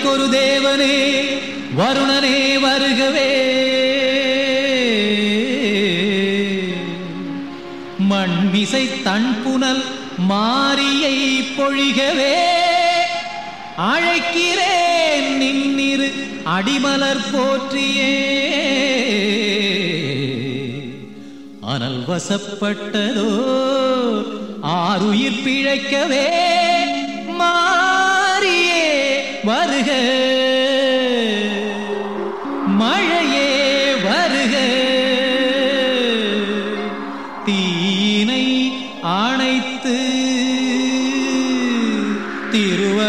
தேவர்க்கொரு தேவனே வருணனே வருகவே மண்மிசை தன்புனல் மாரியை பொழிகவே அழைக்கிறேன் நின்னிரு அடிமலர் போற்றியே அனல் வசப்பட்டதோ ஆறுயிர் பிழைக்கவே மாறியே வருக மழையே வருக தீனை அணைத்து திருவ